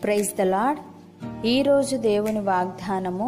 praise the lord ఈరోజు దేవుని వాగ్దానము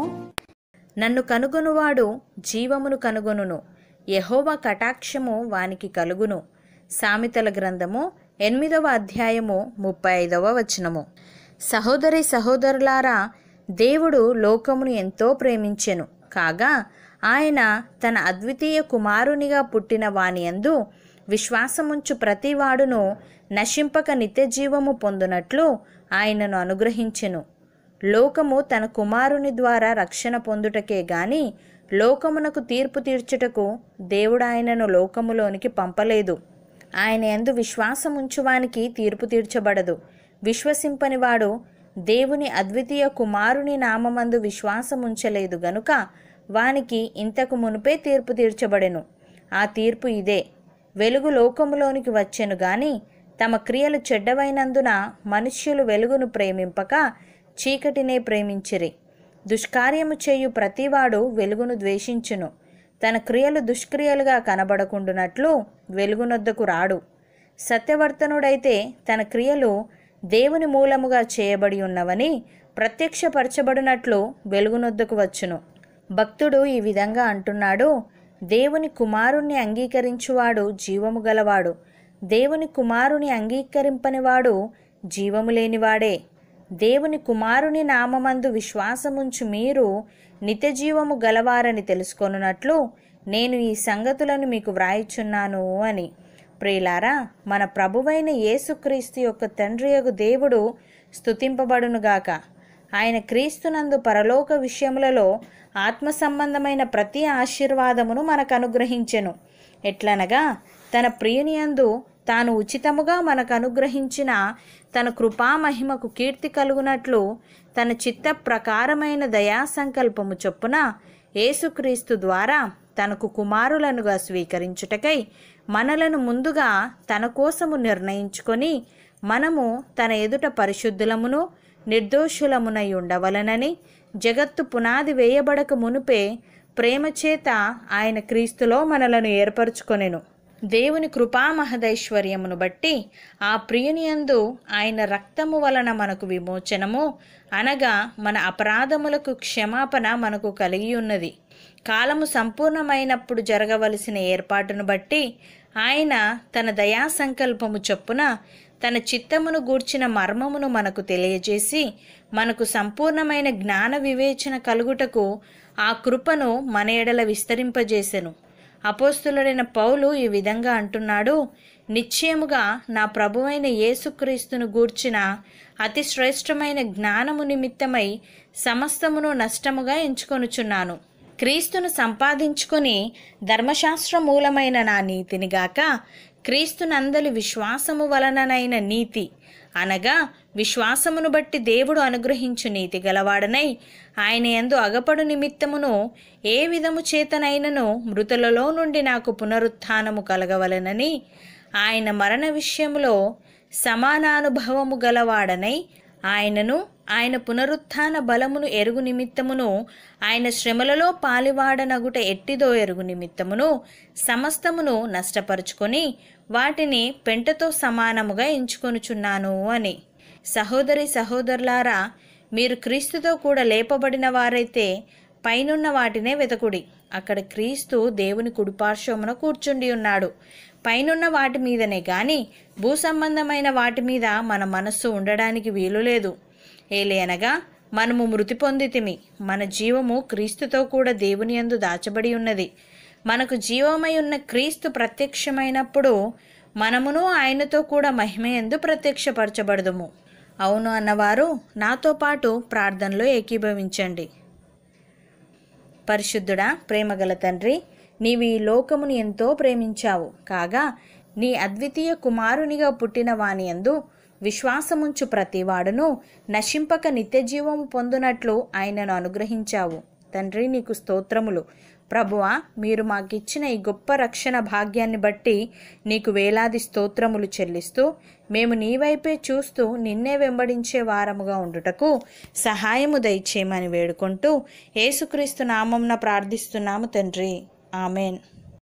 నన్ను కనుగొనువాడు జీవమును కనుగొనును యెహోవా కటాక్షము వానికి కలుగును సామెతల గ్రంథము ఎనిమిదవ అధ్యాయము ముప్పై ఐదవ వచనము సహోదరి సహోదరులారా దేవుడు లోకమును ఎంతో ప్రేమించెను కాగా ఆయన తన అద్వితీయ కుమారునిగా పుట్టిన వాని యందు విశ్వాసముంచు ప్రతివాడును నశింపక నిత్యజీవము పొందునట్లు ఆయనను అనుగ్రహించెను లోకము తన కుమారుని ద్వారా రక్షణ పొందుటకే గాని లోకమునకు తీర్పు తీర్చుటకు దేవుడు ఆయనను లోకములోనికి పంపలేదు ఆయన యందు విశ్వాసముంచువానికి తీర్పు తీర్చబడదు విశ్వసింపనివాడు దేవుని అద్వితీయ కుమారుని నామమందు విశ్వాసముంచలేదు గనుక వానికి ఇంతకు మునుపే తీర్పు తీర్చబడెను ఆ తీర్పు ఇదే వెలుగు లోకములోనికి వచ్చెను గాని తమ క్రియలు చెడ్డవైనందున మనుష్యులు వెలుగును ప్రేమింపక చీకటినే ప్రేమించిరి దుష్కార్యము చేయు ప్రతివాడు వెలుగును ద్వేషించును తన క్రియలు దుష్క్రియలుగా కనబడకుండునట్లు వెలుగునొద్దకు రాడు సత్యవర్తనుడైతే తన క్రియలు దేవుని మూలముగా చేయబడి ఉన్నవని ప్రత్యక్షపరచబడినట్లు వెలుగునొద్దకు వచ్చును భక్తుడు ఈ విధంగా అంటున్నాడు దేవుని కుమారుణ్ణి అంగీకరించువాడు జీవము గలవాడు దేవుని కుమారుని అంగీకరింపనివాడు జీవము లేనివాడే దేవుని కుమారుని నామమందు విశ్వాసముంచు మీరు నిత్యజీవము గలవారని తెలుసుకొనున్నట్లు నేను ఈ సంగతులను మీకు వ్రాయిచున్నాను అని ప్రియులారా మన ప్రభువైన యేసుక్రీస్తు యొక్క తండ్రియగు దేవుడు స్తుతింపబడునుగాక ఆయన క్రీస్తునందు పరలోక విషయములలో ఆత్మ సంబంధమైన ప్రతి ఆశీర్వాదమును మనకు అనుగ్రహించెను ఎట్లనగా తన ప్రియునియందు తాను ఉచితముగా మనకు అనుగ్రహించిన తన కృపా మహిమకు కీర్తి కలుగునట్లు తన చిత్త ప్రకారమైన దయా సంకల్పము చొప్పున యేసుక్రీస్తు ద్వారా తనకు కుమారులనుగా స్వీకరించుటకై మనలను ముందుగా తన కోసము నిర్ణయించుకొని మనము తన ఎదుట పరిశుద్ధులమును నిర్దోషులమునై ఉండవలనని జగత్తు పునాది వేయబడక మునుపే ప్రేమ చేత ఆయన క్రీస్తులో మనలను ఏర్పరచుకొనెను దేవుని కృపా మహదైశ్వర్యమును బట్టి ఆ ప్రియునియందు ఆయన రక్తము వలన మనకు విమోచనము అనగా మన అపరాధములకు క్షమాపణ మనకు కలిగి ఉన్నది కాలము సంపూర్ణమైనప్పుడు జరగవలసిన ఏర్పాటును బట్టి ఆయన తన దయా సంకల్పము చొప్పున తన చిత్తమును గూర్చిన మర్మమును మనకు తెలియజేసి మనకు సంపూర్ణమైన జ్ఞాన వివేచన కలుగుటకు ఆ కృపను మన ఎడల విస్తరింపజేసెను అపోస్తులుడైన పౌలు ఈ విధంగా అంటున్నాడు నిశ్చయముగా నా ప్రభువైన యేసుక్రీస్తును గూర్చిన అతి శ్రేష్టమైన జ్ఞానము నిమిత్తమై సమస్తమును నష్టముగా ఎంచుకొనుచున్నాను క్రీస్తును సంపాదించుకొని ధర్మశాస్త్ర మూలమైన నా నీతిని గాక క్రీస్తునందలి విశ్వాసము వలననైన నీతి అనగా విశ్వాసమును బట్టి దేవుడు అనుగ్రహించు నీతి గలవాడనై ఆయన యందు అగపడు నిమిత్తమును ఏ విధము చేతనైనను మృతులలో నుండి నాకు పునరుత్థానము కలగవలెనని ఆయన మరణ విషయములో సమానానుభవము గలవాడనై ఆయనను ఆయన పునరుత్థాన బలమును ఎరుగు నిమిత్తమును ఆయన శ్రమలలో పాలివాడనగుట ఎట్టిదో ఎరుగు నిమిత్తమును సమస్తమును నష్టపరుచుకొని వాటిని పెంటతో సమానముగా ఎంచుకొనుచున్నాను అని సహోదరి సహోదరులారా మీరు క్రీస్తుతో కూడా లేపబడిన వారైతే పైనున్న వాటినే వెతకుడి అక్కడ క్రీస్తు దేవుని కుడిపార్శ్వమున కూర్చుండి ఉన్నాడు పైనున్న వాటి మీదనే గాని భూ సంబంధమైన వాటి మీద మన మనస్సు ఉండడానికి వీలు లేదు ఏలేనగా మనము మృతి పొందితిమి మన జీవము క్రీస్తుతో కూడా దేవుని యందు దాచబడి ఉన్నది మనకు జీవమై ఉన్న క్రీస్తు ప్రత్యక్షమైనప్పుడు మనమును ఆయనతో కూడా మహిమయందు ప్రత్యక్షపరచబడదుము అవును అన్నవారు నాతో పాటు ప్రార్థనలో ఏకీభవించండి పరిశుద్ధుడా ప్రేమగల తండ్రి నీవు ఈ లోకమును ఎంతో ప్రేమించావు కాగా నీ అద్వితీయ కుమారునిగా పుట్టిన వాని యందు విశ్వాసముంచు ప్రతివాడును నశింపక నిత్యజీవము పొందునట్లు ఆయనను అనుగ్రహించావు తండ్రి నీకు స్తోత్రములు ప్రభువా మీరు మాకిచ్చిన ఈ గొప్ప రక్షణ భాగ్యాన్ని బట్టి నీకు వేలాది స్తోత్రములు చెల్లిస్తూ మేము నీ వైపే చూస్తూ నిన్నే వెంబడించే వారముగా ఉండుటకు సహాయము దయచేయమని వేడుకుంటూ యేసుక్రీస్తు నామంన ప్రార్థిస్తున్నాము తండ్రి ఆమెన్